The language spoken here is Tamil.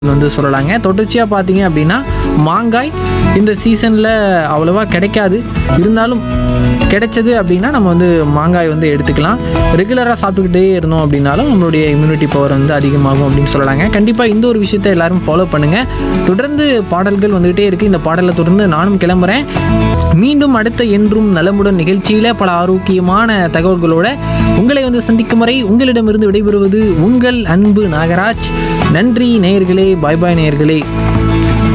வந்து சொல்லலாங்க தொடர்ச்சியாக பார்த்தீங்க அப்படின்னா மாங்காய் இந்த சீசனில் அவ்வளோவா கிடைக்காது இருந்தாலும் கிடைச்சது அப்படின்னா நம்ம வந்து மாங்காய் வந்து எடுத்துக்கலாம் ரெகுலராக சாப்பிட்டுக்கிட்டே இருந்தோம் அப்படின்னாலும் நம்மளுடைய இம்யூனிட்டி பவர் வந்து அதிகமாகும் அப்படின்னு சொல்லலாங்க கண்டிப்பாக இந்த ஒரு விஷயத்தை எல்லாரும் ஃபாலோ பண்ணுங்கள் தொடர்ந்து பாடல்கள் வந்துகிட்டே இருக்குது இந்த பாடலை தொடர்ந்து நானும் கிளம்புறேன் மீண்டும் அடுத்த என்றும் நலமுடன் நிகழ்ச்சியில் பல ஆரோக்கியமான தகவல்களோட உங்களை வந்து சந்திக்கும் வரை உங்களிடமிருந்து விடைபெறுவது உங்கள் அன்பு நாகராஜ் நன்றி நேயர்களே பாய் பாய் நேயர்களே